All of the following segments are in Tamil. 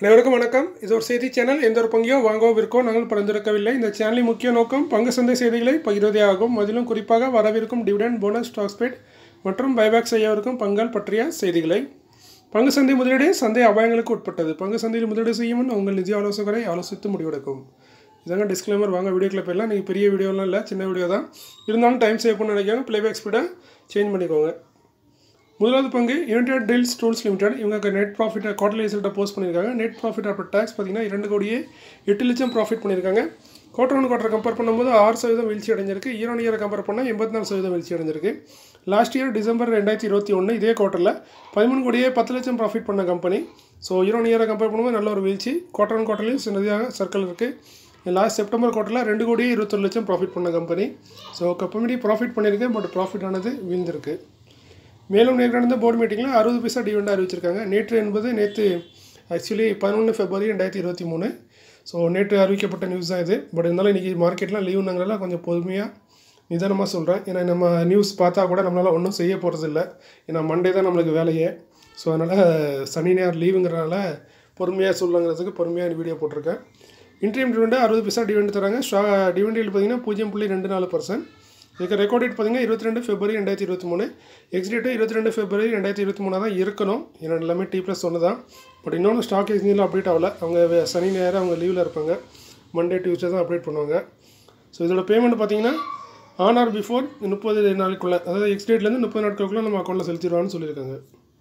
அனைவருக்கும் வணக்கம் இது ஒரு செய்தி சேனல் எந்த ஒரு பங்கையோ வாங்கவோ விற்கோ நாங்கள் பரிந்துரைக்கவில்லை இந்த சேனலின் முக்கிய நோக்கம் பங்கு சந்தை செய்திகளை பகிர்வதே ஆகும் அதிலும் குறிப்பாக வரவிருக்கும் டிவிடெண்ட் போனஸ் ஸ்டாக் ஸ்பேட் மற்றும் பைபேக் செய்யவிருக்கும் பங்கள் பற்றிய செய்திகளை பங்கு சந்தை முதலீடு சந்தை அபாயங்களுக்கு உட்பட்டது பங்கு சந்தையில் முதலீடு செய்யும் முன் உங்கள் நிதி ஆலோசகரை ஆலோசித்து முடிவெடுக்கும் இதாங்க டிஸ்க்ளைமர் வாங்க வீடியோக்குள்ள போயிடலாம் நீங்கள் பெரிய வீடியோலாம் இல்லை சின்ன வீடியோ தான் இருந்தாலும் டைம் சேவ் பண்ண நினைக்காங்க ப்ளேபேக் ஸ்பீடை சேஞ்ச் பண்ணிக்கோங்க முதலாவது பங்கு யுனைடெட் ட்ரில்ஸ் டூல்ஸ் லிமிடெட் இவங்க நெட் ப்ராஃபிட் குவார்டர்லி ரிசல்ட்டை போஸ்ட் பண்ணியிருக்காங்க நெட் ப்ராஃபிட் ஆஃப்டர் டேக்ஸ் பார்த்தீங்கன்னா இரண்டு கோடியே எட்டு லட்சம் ப்ராஃபிட் பண்ணியிருக்காங்க குவார்டர் ஒன் குவார்டர் கம்பேர் பண்ணும்போது ஆறு சதவீதம் வீழ்ச்சி அடைஞ்சிருக்கு ஈரோன் இயரை கம்பேர் பண்ணால் எண்பத்தி நாலு சதவீதம் வீழ்ச்சி அடைஞ்சிருக்கு லாஸ்ட் இயர் டிசம்பர் ரெண்டாயிரத்தி இருபத்தி ஒன்று இதே குவார்ட்டரில் பதிமூணு கோடியே பத்து லட்சம் ப்ராஃபிட் பண்ண கம்பெனி ஸோ ஈரோன் இயரை கம்பேர் பண்ணும்போது நல்ல ஒரு வீழ்ச்சி குவார்டர் ஒன் குவார்டர்லையும் சின்னதாக சர்க்கிள் இருக்குது லாஸ்ட் செப்டம்பர் குவார்ட்டரில் ரெண்டு கோடியே இருபத்தொரு லட்சம் ப்ராஃபிட் பண்ண கம்பெனி ஸோ கம்பெனி ப்ராஃபிட் பண்ணியிருக்கேன் பட் ப்ராஃபிட் ஆனது வீழ்ந்திருக்கு மேலும் நேற்று நடந்த போர்டு மீட்டிங்கில் அறுபது பைசா டிவிடெண்ட் அறிவிச்சிருக்காங்க நேற்று என்பது நேற்று ஆக்சுவலி பதினொன்று ஃபெப்ரவரி ரெண்டாயிரத்தி இருபத்தி மூணு ஸோ நேற்று அறிவிக்கப்பட்ட நியூஸ் தான் இது பட் இருந்தாலும் இன்றைக்கி மார்க்கெட்லாம் லீவுனாங்களா கொஞ்சம் பொறுமையாக நிதானமாக சொல்கிறேன் ஏன்னா நம்ம நியூஸ் பார்த்தா கூட நம்மளால் ஒன்றும் செய்ய போகிறது இல்லை ஏன்னா மண்டே தான் நம்மளுக்கு வேலையே ஸோ அதனால் சனி நேரம் லீவுங்கிறனால பொறுமையாக சொல்லுங்கிறதுக்கு பொறுமையாக வீடியோ போட்டிருக்கேன் இன்ட்ரீம் டிவெண்ட் அறுபது பைசா டிவெண்ட் தராங்க ஸ்டா டிவெண்டில் பார்த்தீங்கன்னா பூஜ்ஜியம் புள்ளி ரெண்டு நாலு பர்சன்ட் இதுக்கு ரெக்கார்ட் டேட் பார்த்தீங்கன்னா இருபத்தி ரெண்டு ஃபெப்ரவரி ரெண்டாயிரத்தி இருபத்தி மூணு எக்ஸ்டேட்டு இருபத்தி ரெண்டு ஃபெப்ரவரி ரெண்டாயிரத்தி இருபத்தி மூணாக தான் இருக்கணும் ஏன்னா எல்லாமே டி ப்ளஸ் ஒன்று தான் பட் இன்னொன்று ஸ்டாக் எக்ஸ்சேஞ்சில் அப்டேட் ஆகல அவங்க வே- சனி நேரம் அவங்க லீவில் இருப்பாங்க மண்டே டியூஸ்டே தான் அப்டேட் பண்ணுவாங்க ஸோ இதோட பேமெண்ட் பார்த்தீங்கன்னா ஆன் ஆர் பிஃபோர் முப்பது நாளுக்குள்ளே அதாவது எக்ஸ்டேட்லேருந்து முப்பது நாட்களுக்குள்ளே நம்ம அக்கௌண்ட்டில் செலுத்திடுவான்னு சொல்லியிருக்காங்க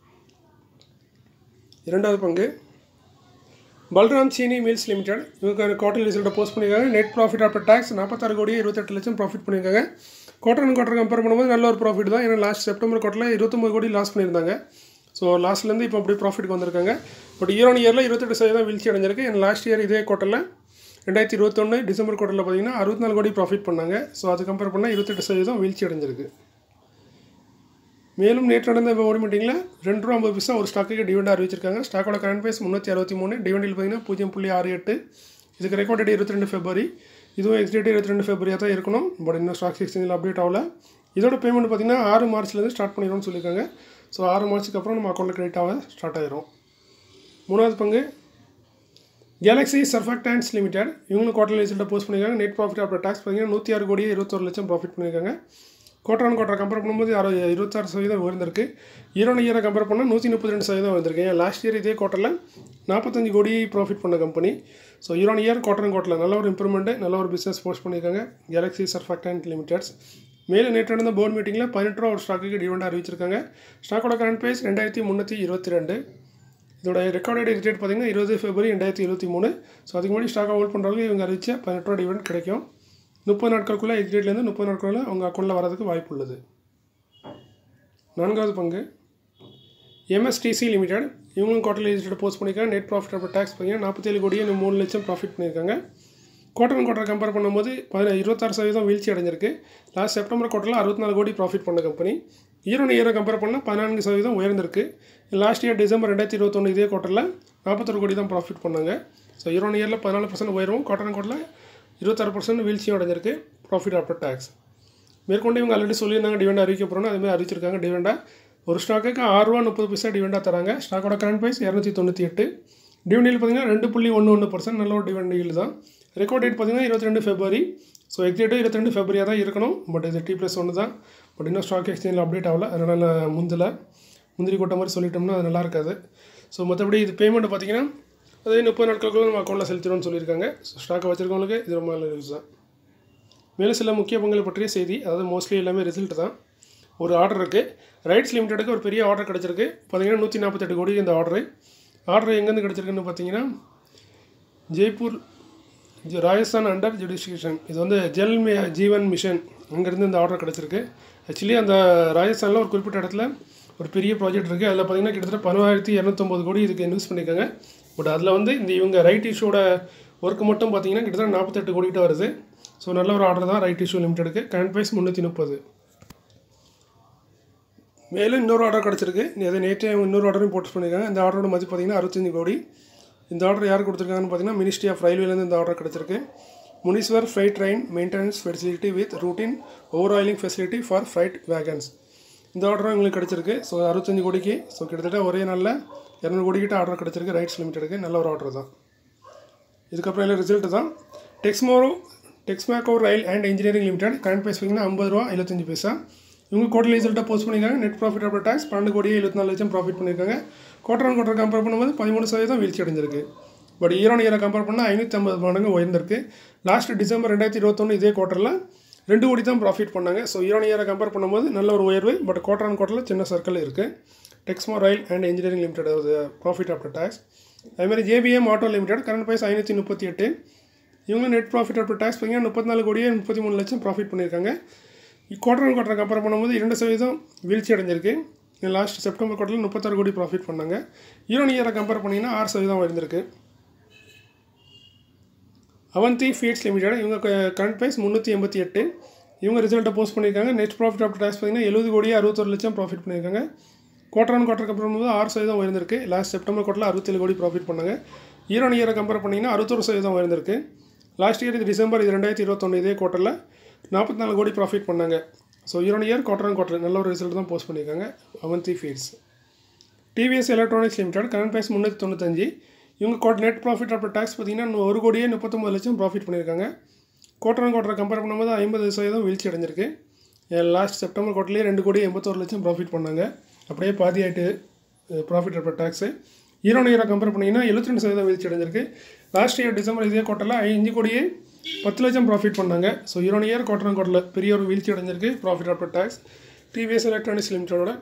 இரண்டாவது பங்கு பல்ராம் சீனி மில்ஸ் லிமிடெட் இவங்க குவார்டர் ரிசல்ட்டை போஸ்ட் பண்ணியிருக்காங்க நெட் ப்ராஃபிட் ஆஃப்டர் டேக்ஸ் நாற்பத்தாறு கோடி இருபத்தெட்டு லட்சம் ப்ராஃபிட் பண்ணியிருக்காங்க குவார்டர் அண்ட் குவார்டர் கம்பேர் பண்ணும்போது நல்ல ஒரு ப்ராஃபிட் தான் ஏன்னா லாஸ்ட் செப்டம்பர் குவார்ட்டரில் இருபத்தொம்பது கோடி லாஸ் பண்ணியிருந்தாங்க ஸோ லாஸ்ட்லேருந்து இப்போ அப்படி ப்ராஃபிட் வந்திருக்காங்க பட் இயர் ஆன் இயரில் இருபத்தெட்டு சதவீதம் வீழ்ச்சி அடைஞ்சிருக்கு ஏன்னா லாஸ்ட் இயர் இதே குவார்ட்டரில் ரெண்டாயிரத்தி இருபத்தொன்று டிசம்பர் குவார்ட்டரில் பார்த்தீங்கன்னா அறுபத்தி நாலு கோடி ப்ராஃபிட் பண்ணாங்க ஸோ அது கம்பேர் பண்ணால் இருபத்தெட்டு சதவீதம் வீழ்ச்சி அடைஞ்சிருக்கு மேலும் நேற்று நடந்த போர்டு மீட்டிங்கில் ரெண்டு ரூபா ஐம்பது பைசா ஒரு ஸ்டாக்குக்கு டிவிடெண்ட் அறிவிச்சிருக்காங்க ஸ்டாக்கோட கரண்ட் ப்ரைஸ் முந்நூற்றி அறுபத்தி மூணு டிவிடெண்டில் பார்த்தீங்கன்னா பூஜ்ஜியம் புள்ளி ஆறு எட்டு இதுக்கு ரெக்கார்ட் டேட் இருபத்தி ரெண்டு ஃபெப்ரவரி இதுவும் எக்ஸ்டேட் இருபத்தி ரெண்டு ஃபெப்ரவரியாக தான் இருக்கணும் பட் இன்னும் ஸ்டாக் எக்ஸ்சேஞ்சில் அப்டேட் ஆகல இதோட பேமெண்ட் பார்த்தீங்கன்னா ஆறு மார்ச்லேருந்து ஸ்டார்ட் பண்ணிடும்னு சொல்லியிருக்காங்க ஸோ ஆறு மார்ச்சுக்கு அப்புறம் நம்ம அக்கௌண்ட்டில் கிரெடிட் ஆக ஸ்டார்ட் ஆயிரும் மூணாவது பங்கு கேலக்ஸி சர்ஃபக்டான்ஸ் லிமிடெட் இவங்களும் குவார்டர்லி ரிசல்ட்டை போஸ்ட் பண்ணியிருக்காங்க நெட் ப்ராஃபிட் ஆஃப்டர் டேக்ஸ் பார்த்தீங்கன்னா நூற்றி ஆறு கோடி இருபத்தொரு லட்சம் ப்ராஃபிட் பண்ணியிருக்காங்க குவார்டர் ஆன் குவார்டர் கம்பேர் பண்ணும்போது அறு இருபத்தாறு சதவீதம் உயர்ந்திருக்கு ஈரோடு இயரை கம்பேர் பண்ணால் நூற்றி முப்பத்தி ரெண்டு சதவீதம் வந்திருக்கு ஏன் லாஸ்ட் இயர் இதே குவார்ட்டரில் நாற்பத்தஞ்சு கோடி ப்ராஃபிட் பண்ண company so year on year quarter and குவார்ட்டரில் நல்ல ஒரு இம்ப்ரூவ்மெண்ட்டு நல்ல ஒரு பிஸ்னஸ் போஸ்ட் பண்ணியிருக்காங்க கேலக்ஸி சர்ஃபக்டான்ட் லிமிடெட்ஸ் மேலே நேற்று நடந்த போர்டு மீட்டிங்கில் பதினெட்டு ரூபா ஒரு ஸ்டாக்குக்கு டிவெண்ட் அறிவிச்சிருக்காங்க ஸ்டாக்கோட கரண்ட் ப்ரைஸ் ரெண்டாயிரத்தி முந்நூற்றி இருபத்தி ரெண்டு இதோட ரெக்கார்டட் டேட் பார்த்தீங்கன்னா இருபது ஃபெப்ரவரி ரெண்டாயிரத்தி இருபத்தி மூணு ஸோ அதுக்கு முன்னாடி ஸ்டாக் ஹோல்ட் பண்ணுறவங்க இவங்க அறிவிச்ச பதினெட்டு ரூபா டிவிடெண்ட் கிடைக்கும் முப்பது நாட்களுக்குள்ளே எக்ஸ்டேட்லேருந்து முப்பது நாட்களுக்குள்ள அவங்க அக்கௌண்ட்டில் வரதுக்கு வாய்ப்பு உள்ளது நான்காவது பங்கு எம்எஸ்டிசி லிமிடெட் இவங்களும் குவார்டர்லி ரிசல்ட் போஸ்ட் பண்ணியிருக்காங்க நெட் ப்ராஃபிட் ஆஃப்டர் டேக்ஸ் பார்த்தீங்கன்னா நாற்பத்தேழு கோடியே இன்னும் மூணு லட்சம் ப்ராஃபிட் பண்ணியிருக்காங்க குவார்டர் அண்ட் குவார்டர் கம்பேர் பண்ணும்போது பதின இருபத்தாறு சதவீதம் வீழ்ச்சி அடைஞ்சிருக்கு லாஸ்ட் செப்டம்பர் குவார்ட்டரில் அறுபத்தி நாலு கோடி ப்ராஃபிட் பண்ண கம்பெனி ஈரோடு இயரை கம்பேர் பண்ணால் பதினான்கு சதவீதம் உயர்ந்திருக்கு லாஸ்ட் இயர் டிசம்பர் ரெண்டாயிரத்தி இருபத்தொன்று இதே குவார்ட்டரில் நாற்பத்தொரு கோடி தான் ப்ராஃபிட் பண்ணாங்க ஸோ ஈரோடு இயரில் பதினாலு பர்சன்ட் உயரும் குவார்டர் அண்ட் குவார்ட்டரில் இருபத்தாறு பர்சன்ட் வீழ்ச்சியும் அடைஞ்சிருக்கு ப்ராஃபிட் ஆஃப்டர் டேக்ஸ் மேற்கொண்டு இவங்க ஆல்ரெடி சொல்லியிருந்தாங்க டிவெண்ட் அறிவிக்க போகிறோம் அதுமாதிரி அறிவிச்சிருக்காங்க டிவெண்டாக ஒரு ஸ்டாக்குக்கு ஆறு ரூபா முப்பது பைசா டிவெண்டாக தராங்க ஸ்டாக்கோட கரண்ட் ப்ரைஸ் இரநூத்தி தொண்ணூற்றி எட்டு டிவெண்டில் பார்த்தீங்கன்னா ரெண்டு புள்ளி ஒன்று ஒன்று பர்சன்ட் நல்ல ஒரு டிவெண்ட் டீல் தான் ரெக்கார்ட் டேட் பார்த்தீங்கன்னா இருபத்தி ரெண்டு ஃபெப்ரவரி ஸோ எக்ஸேட்டு இருபத்தி ரெண்டு ஃபெப்ரவரியாக தான் இருக்கணும் பட் இது டி ப்ளஸ் ஒன்று தான் பட் இன்னும் ஸ்டாக் எக்ஸ்சேஞ்சில் அப்டேட் ஆகல அதனால் நான் முந்தல முந்திரி கொட்ட மாதிரி சொல்லிட்டோம்னா அது நல்லா இருக்காது ஸோ மற்றபடி இது பேமெண்ட் பார்த்தீங்கன்னா அதே முப்பது நாட்களுக்குள்ள நம்ம அக்கௌண்ட்டில் செலுத்திடும்னு சொல்லியிருக்காங்க ஸோ ஸ்டாக்கை வச்சிருக்கவங்களுக்கு இது ரொம்ப நல்ல நியூஸ் தான் மேலும் சில முக்கிய பங்குகள் பற்றிய செய்தி அதாவது மோஸ்ட்லி எல்லாமே ரிசல்ட் தான் ஒரு ஆர்டர் இருக்குது ரைட்ஸ் லிமிட்டெடுக்கு ஒரு பெரிய ஆர்டர் கிடச்சிருக்கு பார்த்தீங்கன்னா நூற்றி நாற்பத்தெட்டு கோடி இந்த ஆர்டரு ஆர்டர் எங்கேருந்து கிடச்சிருக்குன்னு பார்த்தீங்கன்னா ஜெய்ப்பூர் ஜ- ராஜஸ்தான் அண்டர் ஜுடிஷியேஷன் இது வந்து ஜல் மி ஜீவன் மிஷன் அங்கேருந்து இந்த ஆர்டர் கிடச்சிருக்கு ஆக்சுவலி அந்த ராஜஸ்தானில் ஒரு குறிப்பிட்ட இடத்துல ஒரு பெரிய ப்ராஜெக்ட் இருக்குது அதில் பார்த்தீங்கன்னா கிட்டத்தட்ட பதினாயிரத்தி இரநூத்தொம்பது கோடி இதுக்கு இன்வெஸ்ட் பண்ணியிருக்காங்க பட் அதில் வந்து இந்த இவங்க ரைட் இஷ்யூட ஒர்க் மட்டும் பார்த்தீங்கன்னா கிட்டத்தட்ட நாற்பத்தெட்டு கோடிக்கிட்ட வருது ஸோ நல்ல ஒரு ஆர்டர் தான் ரைட் இஷ்யூ லிமிட்டெடுக்கு கரண்ட் ப்ரைஸ் முந்நூற்றி முப்பது மேலும் இன்னொரு ஆர்டர் கிடச்சிருக்கு அதை நேற்றே இன்னொரு ஆர்டரையும் போட்டு பண்ணியிருக்காங்க இந்த ஆர்டரோட மதிப்பு பார்த்தீங்கன்னா அறுபத்தஞ்சு கோடி இந்த ஆர்டர் யார் கொடுத்துருக்காங்கன்னு பார்த்தீங்கன்னா மினிஸ்ட்ரி ஆஃப் ரயில்வேலேருந்து இந்த ஆர்டர் கிடச்சிருக்கு முனிஸ்வர் freight train maintenance facility with routine over oiling facility for freight wagons இந்த ஆர்டரும் எங்களுக்கு கிடச்சிருக்கு ஸோ அறுபத்தஞ்சு கோடிக்கு ஸோ கிட்டத்தட்ட ஒரே நாளில் இரநூறு கோடிக்கிட்ட ஆர்டர் கிடச்சிருக்கு ரைட்ஸ் லிமிட்டெடுக்கு நல்ல ஒரு ஆர்டர் தான் இதுக்கப்புறம் இல்லை ரிசல்ட்டு தான் டெக்ஸ்மோரோ Texmaco rail and engineering limited current price பார்த்தீங்கன்னா ஐம்பது ரூபா எழுபத்தஞ்சு பைசா இவங்க குவார்டர்லி ரிசல்ட்டை போஸ்ட் பண்ணியிருக்காங்க நெட் ப்ராஃபிட் ஆஃப்டர் டேக்ஸ் பன்னெண்டு கோடியே எழுபத்தி நாலு லட்சம் ப்ராஃபிட் பண்ணியிருக்காங்க குவார்டர் ஆன் குவார்டர் கம்பேர் பண்ணும்போது பதிமூணு சதவீதம் வீழ்ச்சி அடைஞ்சிருக்கு பட் இயர் ஆன் இயரை கம்பேர் பண்ணால் ஐநூற்றி ஐம்பது மடங்கு உயர்ந்திருக்கு லாஸ்ட் டிசம்பர் ரெண்டாயிரத்தி இருபத்தொன்று இதே குவார்ட்டரில் ரெண்டு கோடி தான் ப்ராஃபிட் பண்ணாங்க ஸோ இயர் ஆன் இயரை கம்பேர் பண்ணும்போது நல்ல ஒரு உயர்வு பட் குவார்டர் ஆன் குவார்ட்டரில் சின்ன சர்க்கிள் இருக்குது Texmaco rail and engineering limited அது ப்ராஃபிட் ஆஃப்டர் டேக்ஸ் அதேமாதிரி JBM auto limited current price ஐநூற்றி முப்பத்தி எட்டு இவங்க நெட் ப்ராஃபிட் ஆஃப்டர் டேக்ஸ் பார்த்தீங்கன்னா முப்பத்தி நாலு கோடியே முப்பத்தி மூணு லட்சம் ப்ராஃபிட் பண்ணியிருக்காங்க குவார்டர் ஆன் குவார்டர் கம்பேர் பண்ணும்போது இரண்டு சதவீதம் வீழ்ச்சி அடைஞ்சிருக்கு லாஸ்ட் செப்டம்பர் குவார்ட்டரில் முப்பத்தாறு கோடி ப்ராஃபிட் பண்ணாங்க ஈரோ இயரை கம்பேர் பண்ணிங்கன்னா ஆறு சதவீதம் இருந்திருக்கு அவந்தி ஃபீட்ஸ் லிமிடெட் இவங்க கரண்ட் ப்ரைஸ் முந்நூற்றி எண்பத்தி எட்டு இவங்க ரிசல்ட்டை போஸ்ட் பண்ணியிருக்காங்க நெட் ப்ராஃபிட் ஆஃப்டர் டேக்ஸ் பார்த்தீங்கன்னா எழுபது கோடியே அறுபத்தொரு லட்சம் ப்ராஃபிட் பண்ணியிருக்காங்க குவார்டர் ஆன் குவார்டர் கம்பேர் பண்ணும்போது ஆறு சதவீதம் உயர்ந்திருக்கு லாஸ்ட் செப்டம்பர் குவார்ட்டரில் அறுபத்தேழு கோடி ப்ராஃபிட் பண்ணாங்க ஈரோ இயரை கம்பேர் பண்ணிங்கன்னா அறுபத்தொரு சதவீதம் உயர்ந்திருக்கு லாஸ்ட் இயர் இது டிசம்பர் இது ரெண்டாயிரத்தி இருபத்தொன்று இதே குவார்ட்டரில் நாற்பத்தி நாலு கோடி ப்ராஃபிட் பண்ணாங்க so year on year quarter on quarter நல்ல ஒரு ரிசல்ட் தான் போஸ்ட் பண்ணியிருக்காங்க Avanti feeds TVS electronics limited current price முந்நூற்றி தொண்ணூத்தஞ்சு இவங்க கோட் நெட் ப்ராஃபிட் ஆஃப்டர் டேக்ஸ் பார்த்தீங்கன்னா ஒரு கோடியே முப்பத்தொம்பது லட்சம் ப்ராஃபிட் பண்ணியிருக்காங்க குவார்டர் ஆன் குவார்டர் கம்பேர் பண்ணும்போது ஐம்பது சதவீதம் வீழ்ச்சி அடைஞ்சிருக்கு லாஸ்ட் செப்டம்பர் குவார்ட்டர்லேயே ரெண்டு கோடி எண்பத்தோரு லட்சம் ப்ராஃபிட் பண்ணாங்க அப்படியே பாதி ஆகிட்டு ப்ராஃபிட் ஆஃப்டர் டேக்ஸு ஈரோடு இயரை கம்பேர் பண்ணிங்கன்னா எழுபத்தி ரெண்டு சதவீதம் வீழ்ச்சி அடைஞ்சிருக்கு லாஸ்ட் இயர் டிசம்பர் இதே குவார்ட்டரில் அஞ்சு கோடியே பத்து லட்சம் ப்ராஃபிட் பண்ணாங்க so year on year quarter on குவார்ட்டரில் பெரிய ஒரு வீழ்ச்சி அடைஞ்சிருக்கு profit after tax TVS electronics லிமிட்டடோட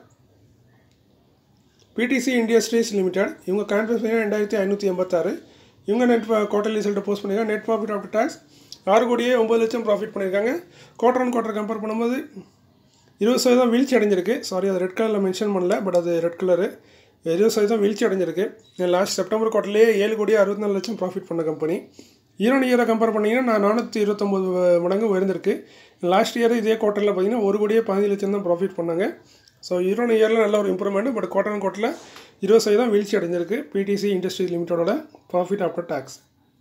பிடிசி இண்டஸ்ட்ரீஸ் லிமிடெட் இவங்க கரண்ட் பார்த்தீங்கன்னா ரெண்டாயிரத்தி ஐநூற்றி எண்பத்தாறு இவங்க நெட் குவார்டர் ரிசல்ட்டை போஸ்ட் பண்ணியிருக்காங்க நெட் ப்ராஃபிட் ஆஃப்டர் டேக்ஸ் ஆறு கோடியே ஒம்பது லட்சம் ப்ராஃபிட் பண்ணியிருக்காங்க குவார்டர் ஆன் குவார்டர் கம்பேர் பண்ணும்போது இருபது சதவீதம் வீழ்ச்சி அடைஞ்சிருக்கு சாரி அது ரெட் கலரில் மென்ஷன் பண்ணல பட் அது ரெட் கலரு இருபது சதவீதம் வீழ்ச்சி அடைஞ்சிருக்கு லாஸ்ட் செப்டம்பர் குவார்ட்டர்லேயே ஏழு கோடி அறுபத்தி நாலு லட்சம் ப்ராஃபிட் பண்ண கம்பெனி ஈரோடு இயரை கம்பேர் பண்ணிங்கன்னா நான் நானூற்றி இருபத்தொம்போது மடங்கு உயர்ந்திருக்கு லாஸ்ட் இயர் இதே குவார்ட்டரில் பார்த்தீங்கன்னா ஒரு கோடியே பதினஞ்சு லட்சம் தான் ப்ராஃபிட் பண்ணாங்க ஸோ ஈரோடு இயரில் நல்ல ஒரு இம்ப்ரூவ்மெண்ட் பட் குவார்டர் அண்ட் குவார்ட்டரில் இருபது சதவீதம் வீழ்ச்சி அடைஞ்சிருக்கு பிடிசி இண்டஸ்ட்ரி லிமிட்டோட profit after tax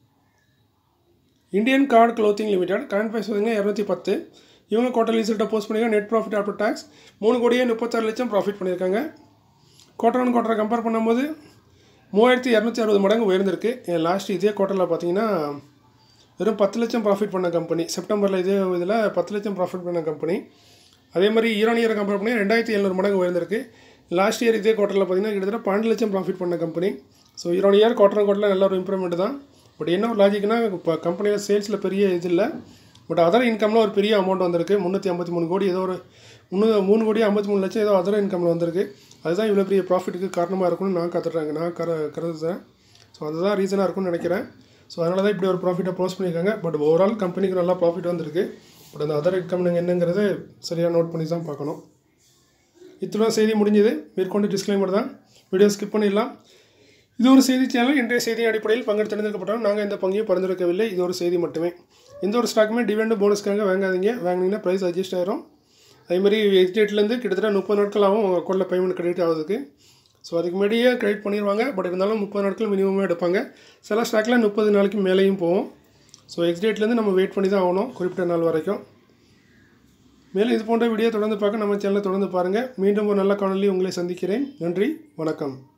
Indian card clothing limited current price பார்த்தீங்கன்னா இரநூத்தி பத்து இவங்க குவார்டர் ரிசல்ட்டை போஸ்ட் பண்ணியிருக்காங்க நெட் ப்ராஃபிட் ஆஃப்டர் டேக்ஸ் மூணு கோடியே முப்பத்தாறு லட்சம் ப்ராஃபிட் பண்ணியிருக்காங்க குவார்டர் அண்ட் குவார்டரை கம்பேர் பண்ணும்போது மூவாயிரத்தி இரநூத்தி அறுபது மடங்கு உயர்ந்திருக்கு லாஸ்ட் இதே குவார்ட்டரில் பார்த்தீங்கன்னா வெறும் பத்து லட்சம் ப்ராஃபிட் பண்ண கம்பெனி செப்டம்பரில் இதே இதில் பத்து லட்சம் ப்ராஃபிட் பண்ண கம்பெனி அதே மாதிரி ஈரான் இயரை கம்பேர் பண்ணி ரெண்டாயிரத்தி எழுநூறு மடங்கு உயர்ந்திருக்கு லாஸ்ட் இயர் இதே குவார்ட்டரில் பார்த்தீங்கன்னா கிட்டத்தட்ட பன்னெண்டு லட்சம் ப்ராஃபிட் பண்ண company so year on year quarter குவார்ட்டரில் நல்ல ஒரு இம்ப்ரூவ்மெண்ட் தான் பட் என்ன ஒரு லாஜிக்னா இப்போ கம்பெனியில் சேல்ஸில் பெரிய இது இல்லை பட் அதர் இன்கமில் ஒரு பெரிய அமௌண்ட் வந்திருக்கு முந்நூற்றி ஐம்பத்தி மூணு கோடி ஏதோ ஒரு முந்நூறு மூணு கோடி ஐம்பத்தி மூணு லட்சம் ஏதோ அதர் இன்கமில் வந்திருக்கு அதுதான் இவ்வளோ பெரிய ப்ராஃபிட்டுக்கு காரணமாக இருக்கும்னு நான் கற்றுட்றாங்க நான் கரு கருதுறேன் ஸோ அதுதான் ரீசனாக இருக்கும்னு நினைக்கிறேன் ஸோ அதனால தான் இப்படி ஒரு ப்ராஃபிட்டை போஸ்ட் பண்ணியிருக்காங்க பட் ஓவரால் கம்பெனிக்கு நல்லா ப்ராஃபிட் வந்திருக்கு பட் அந்த அதர் இன்கம் என்னங்கிறது சரியாக நோட் பண்ணி தான் பார்க்கணும் இத்துடன் செய்தி முடிஞ்சது மேற்கொண்டு டிஸ்க்ளைமர் தான் வீடியோ ஸ்கிப் பண்ணிடலாம் இது ஒரு செய்தி சேனல் இன்றைய செய்தியின் அடிப்படையில் பங்கு தேர்ந்தெடுக்கப்பட்டோம் நாங்கள் எந்த பங்கையும் பரிந்துரைக்கவில்லை இது ஒரு செய்தி மட்டுமே எந்த ஒரு ஸ்டாக்குமே டிவெண்ட் போனஸ்க்காக வாங்காதீங்க வாங்கினீங்கன்னா ப்ரைஸ் அட்ஜஸ்ட் ஆயிரும் அதேமாதிரி எக்ஸ்டேட்லேருந்து கிட்டத்தட்ட முப்பது நாட்கள் ஆகும் உங்கள் அக்கௌண்ட்டில் பேமெண்ட் கிரெடிட் ஆகுதுக்கு ஸோ அதுக்கு முன்னாடியே கிரெடிட் பண்ணிடுவாங்க பட் இருந்தாலும் முப்பது நாட்கள் மினிமமாக எடுப்பாங்க சில ஸ்டாக்கில் முப்பது நாளைக்கு மேலேயும் போகும் ஸோ எக்ஸ்டேட்லேருந்து நம்ம வெயிட் பண்ணி தான் ஆகணும் குறிப்பிட்ட நாள் வரைக்கும் மேலும் இது போன்ற வீடியோ தொடர்ந்து பார்க்க நம்ம சேனலை தொடர்ந்து பாருங்கள் மீண்டும் ஒரு நல்ல காணொலி உங்களை சந்திக்கிறேன் நன்றி வணக்கம்